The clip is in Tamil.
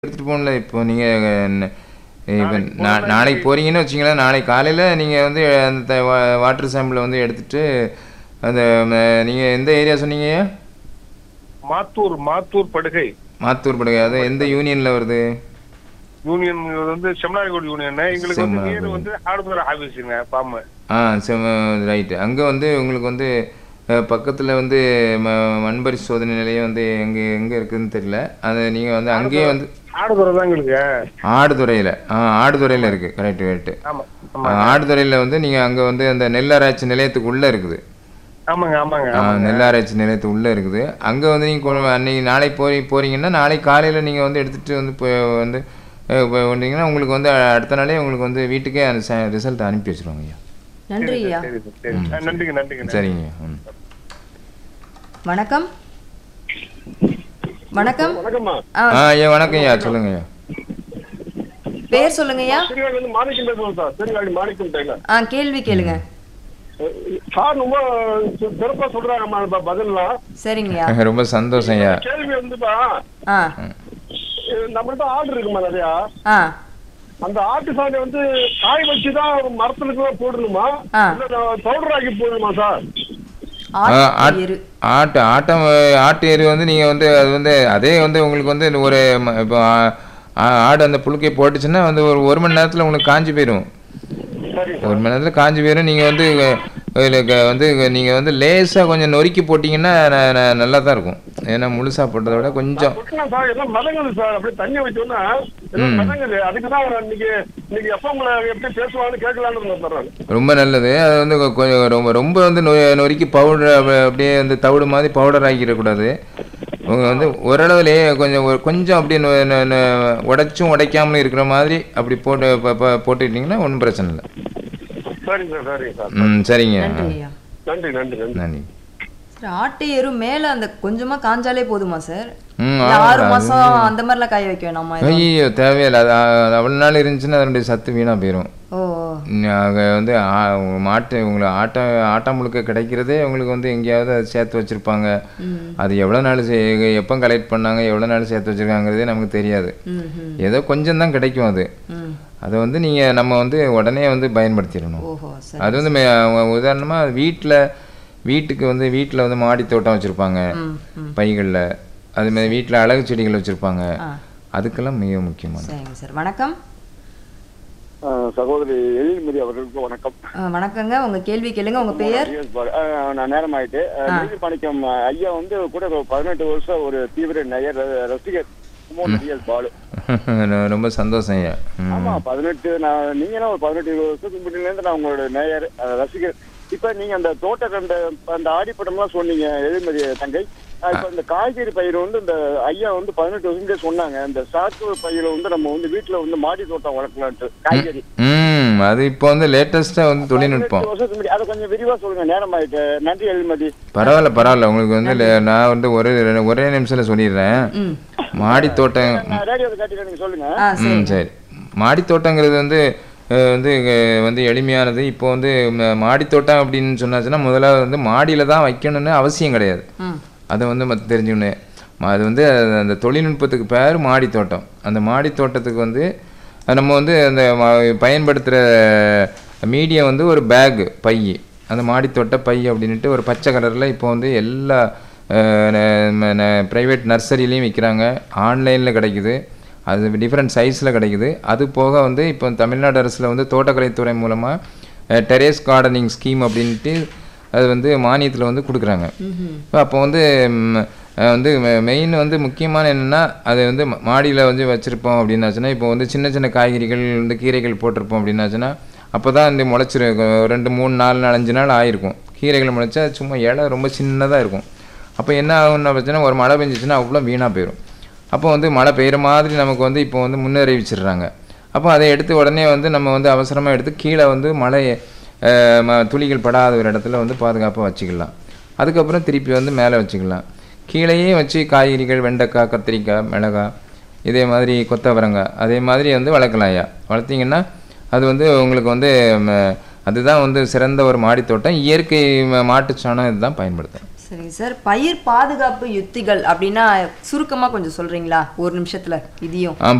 எடுத்துட்டு போகணும்ல இப்போ நீங்கள் இப்போ நாளைக்கு நா போகணும்னா நாளைக்கு இன்னைக்கு- போறீங்கன்னு வச்சிங்களேன் நாளைக்கு காலையில் நீங்கள் வந்து அந்த வாட்டர் சாம்பிளை வந்து எடுத்துட்டு அந்த நீங்கள் எந்த ஏரியா சொன்னீங்க மாத்தூர் மாத்தூர் படுகை மாத்தூர் படுகை அது எந்த யூனியனில் வருது யூனியன் வந்து செம்னாரிகோடு யூனியன் எங்களுக்கு வந்து செம்னாரிகோடு. நேரு வந்து ஹார்ட்வேர் ஆபீஸுங்க பாம்பு ஆ செம ரைட்டு அங்கே வந்து உங்களுக்கு வந்து பக்கத்தில் வந்து ம மண் சோதனை நிலையம் வந்து எங்கே எங்கே இருக்குதுன்னு தெரியல அது நீங்கள் வந்து அங்கேயே வந்து ஹார்ட்வேர் தான் எங்களுக்கு ஆடுதுறையில் ஆ ஆடுதுறையில் இருக்குது கரெக்ட் கரெக்டு ஆமா ஆமா ஆடுதுறையில் வந்து நீங்கள் அங்கே வந்து அந்த நெல்லாராய்ச்சி நிலையத்துக்கு உள்ளே இருக்குது ஆமாங்க ஆமாங்க ஆ, ஆமாங்க. நெல்லாராய்ச்சி நிலையத்து உள்ளே இருக்குது அங்கே வந்து நீங்கள் அன்னைக்கு நாளைக்கு போய் போகிறீங்கன்னா நாளைக்கு காலையில் நீங்கள் வந்து எடுத்துகிட்டு வந்து போய் வந்து அஹ், போய் வந்தீங்கன்னா உங்களுக்கு வந்து அடுத்த நாளே உங்களுக்கு வந்து வீட்டுக்கே அந்த ரிசல்ட் அனுப்பி வச்சுருவாங்க ஐயா நன்றி ஐயா சரி சார் சரி ஆ, நன்றிங்க நன்றிங்க நன்றி. சரிங்க ம் வணக்கம் வணக்கம் வணக்கம்மா ஆ ஆ ஐயா வணக்கம் ஐயா சொல்லுங்க ஐயா பேர் சொல்லுங்க ஐயா திருவாடி வந்து மாணிக்கம் பேசுவோம் சார் திருவாடி மாணிக்கம் டெய்லர் ஆ கேள்வி கேளுங்க சார் ரொம்ப சி- சிறப்பா சொல்றாங்கம்மா ப- பதில்லாம் சரிங்கய்யா ரொம்ப சந்தோஷம் ஐயா கேள்வி வந்துப்பா ஆ நம்மள்ட்ட ஆடு இருக்குமா நிறையா ஆ அந்த ஆட்டு சாணி வந்து காய் வச்சுதான் மரத்துக்கு போடணுமா ஆ. இல்ல பவுடர் ஆக்கி போடணுமா சார் ஆ, ஆட்டு ஆட்- எரு ஆட்டு ஆட்டம் ஆட்டு எரு வந்து நீங்கள் வந்து அது வந்து அதே வந்து உங்களுக்கு வந்து ஒரு ம- இப்போ ஆ- ஆ- ஆடு அந்த புழுக்கையை போட்டுச்சுன்னா வந்து ஒரு ஒரு மணி நேரத்தில் உங்களுக்கு காஞ்சி போயிடும் சரி ஒரு மணி நேரத்தில் காஞ்சி போயிடும் நீங்கள் வந்து இதில் வந்து நீங்கள் வந்து லேசாக கொஞ்சம் நொறுக்கி போட்டிங்கன்னா ந- ந- நல்லா தான் இருக்கும் ஏன்னா முழுசாக போட்டதை விட கொஞ்சம் கொட்டினா சார் எல்லாம் மிதங்குது சார் அப்படியே தண்ணி வச்சோன்னா எல்லாம் மிதங்குது அதுக்கு தான் இன்னைக்கு இன்னைக்கு எப்ப உங்களை எப்படி பேசுவாங்கன்னு கேட்கலான்னு இருந்தேன் சார் நான். ரொம்ப நல்லது அது வந்து கொ- கொஞ்சம் ரொம்ப ரொம்ப வந்து நொ நொறுக்கி பவுடர் அப்படியே வந்து தவிடு மாதிரி பவுடர் ஆக்கிடக்கூடாது உங்க வந்து ஓரளவுலேயே கொஞ்சம் ஒரு கொஞ்சம் அப்படியே நொ- நொ- நொ- உடைச்சும் உடைக்காமலும் இருக்கிற மாதிரி அப்படி போட்டு ப- ப- போட்டுக்கிட்டிங்கன்னா ஒன்றும் பிரச்சனை இல்லை சரிங்க சார் சரிங்க சார் ம் சரிங்க நன்றி ஐயா நன்றி நன்றி நன்றி நன்றி சார் ஆட்டு எரு மேல அந்த கொஞ்சமா காஞ்சாலே போதுமா சார் ம் இல்ல ஆமாம் ஆறு மாசம் அந்த மாதிரிலாம் காய வைக்க வேணாமா எதுவும்? ஐயோ தேவையில்லை அது அது அவ்வளோ நாள் இருந்துச்சுன்னா அதனுடைய சத்து வீணாக போயிடும் ஓ ஓ. அங்கே வந்து ஆ- உங்க மாட்டு உங்களுக்கு ஆட்டம் ஆட்டம் முழுக்க கிடைக்கிறதே உங்களுக்கு வந்து எங்கேயாவது அதை சேர்த்து வச்சுருப்பாங்க ம் அது எவ்வளோ நாள் சே- எப்போ கலெக்ட் பண்ணாங்க எவ்வளோ நாள் சேர்த்து வச்சுருக்காங்கிறதே நமக்கு தெரியாது ம் ம் ஏதோ கொஞ்சம் தான் கிடைக்கும் அது ம் அதை வந்து நீங்கள் நம்ம வந்து உடனே வந்து பயன்படுத்திடணும் ஓஹோ சரி அது வந்து உதாரணமாக வீட்டில் வீட்டுக்கு வந்து வீட்டில் வந்து மாடி தோட்டம் வச்சுருப்பாங்க ம் ம் பைகளில் அதுமாதிரி வீட்டில் அழகு செடிகள் வச்சுருப்பாங்க ஆ அதுக்கெல்லாம் மிக முக்கியமானது சரிங்க சார் வணக்கம் சகோதரி எழில்மதி அவர்களுக்கு வணக்கம் ஆ, வணக்கங்க உங்க கேள்வி கேளுங்க உங்க பெயர் டிஎஸ் பாலு. அஹ், நான் நேரம் ஆயிட்டு நீதி மாணிக்கம் அஹ், ஐயா வந்து கூட ஒரு பதினெட்டு வருஷம் ஒரு தீவிர நேயர் ர- ரசிகர் குமோன் டிஎஸ் பாலு ரொம்ப சந்தோஷம் ஐயா ம். ஆமா பதினெட்டு நான் நீங்களும் ஒரு பதினெட்டு இருபது வருஷத்துக்கு முன்னாடில இருந்து நான் உங்களோட நேயர் அஹ், ரசிகர் இப்ப நீங்க அந்த தோட்ட அந்த அந்த ஆடிப்படம்லாம் சொன்னீங்க எழில்மதி தங்கை அஹ், இப்ப இந்த காய்கறி பயிர் வந்து இந்த ஐயா வந்து பதினெட்டு வருஷம் சொன்னாங்க இந்த சாக்கு பயிரை வந்து நம்ம வந்து வீட்டுல வந்து மாடி தோட்டம் வளர்க்கலான்ட்டு காய்கறி ம் அது இப்போ வந்து லேட்டஸ்ட்டாக வந்து தொழில்நுட்பம் பதினெட்டு வருஷத்துக்கு முன்னாடி அதை கொஞ்சம் விரிவா சொல்லுங்க நேரம் ஆயிட்டு நன்றி எழில்மதி பரவாயில்ல பரவாயில்ல உங்களுக்கு வந்து லே- நான் வந்து ஒரே ஒரே நிமிஷத்தில் சொல்லிடுறேன் ம் மாடி தோட்டம் நான் ரேடியோவை காட்டிட்டு நீங்க சொல்லுங்க ஆ ம் சரி சரி மாடி தோட்டங்கிறது வந்து அஹ், வந்து அஹ், வந்து எளிமையானது இப்போ வந்து ம- மாடி தோட்டம் அப்படின்னு சொன்னாச்சுன்னா முதல்ல வந்து மாடியில் தான் வைக்கணும்னு அவசியம் கிடையாது ம் அதை வந்து மற்ற தெரிஞ்சுக்கணும் ம- அது வந்து அது- அந்த தொழில்நுட்பத்துக்கு பேர் மாடி தோட்டம் அந்த மாடி தோட்டத்துக்கு வந்து அது நம்ம வந்து அந்த ம- பயன்படுத்துகிற மீடியம் வந்து ஒரு பேகு பை அந்த மாடி தோட்ட பை அப்படின்ட்டு ஒரு பச்சை கலரில் இப்போ வந்து எல்லா ப்ரைவேட் நர்சரிலையும் விற்கிறாங்க ஆன்லைனில் கிடைக்குது அது டிஃப்ரெண்ட் சைஸில் கிடைக்குது அது போக வந்து இப்போ தமிழ்நாடு அரசில் வந்து தோட்டக்கலைத்துறை மூலமாக டெரேஸ் கார்டனிங் ஸ்கீம் அப்படின்ட்டு அது வந்து மானியத்தில் வந்து கொடுக்குறாங்க ம்ஹும். அப்போ வந்து ம், அஹ் வந்து மெயின் வந்து முக்கியமான என்னென்னா அது வந்து மாடியில் வந்து வச்சுருப்போம் அப்படின்னாச்சுன்னா இப்போ வந்து சின்ன சின்ன காய்கறிகள் வந்து கீரைகள் போட்டிருப்போம் அப்படின்னாச்சுன்னா அப்போ தான் இந்த முளைச்சிரு ரெண்டு மூணு நாலு நாலு அஞ்சு நாள் ஆயிருக்கும் கீரைகள் முளைச்சா சும்மா இலை ரொம்ப சின்னதாக இருக்கும் அப்போ என்ன ஆகும்னு பிரச்சனை ஒரு மழை பெஞ்சிச்சுன்னா அவ்வளோ வீணாக போயிடும் அப்போ வந்து மழை பெய்கிற மாதிரி நமக்கு வந்து இப்போ வந்து முன்னறிவிச்சிடுறாங்க அப்போ அதை எடுத்து உடனே வந்து நம்ம வந்து அவசரமாக எடுத்து கீழே வந்து மழை அஹ், ம- துளிகள் படாத ஒரு இடத்துல வந்து பாதுகாப்பாக வச்சுக்கலாம் அதுக்கப்புறம் திருப்பி வந்து மேலே வச்சுக்கலாம் கீழேயே வச்சு காய்கறிகள் வெண்டைக்காய் கத்திரிக்காய் மிளகாய் இதே மாதிரி கொத்தவரங்காய் அதே மாதிரி வந்து வளர்க்கலாம் ஐயா வளர்த்தீங்கன்னா அது வந்து உங்களுக்கு வந்து ம, அதுதான் வந்து சிறந்த ஒரு மாடித்தோட்டம் இயற்கை ம- மாட்டுச் சாணம் இதுதான் பயன்படுத்தும் சரிங்க சார் பயிர் பாதுகாப்பு யுத்திகள் அப்படின்னா சுருக்கமா கொஞ்சம் சொல்றீங்களா ஒரு நிமிஷத்துல இதையும் ஆ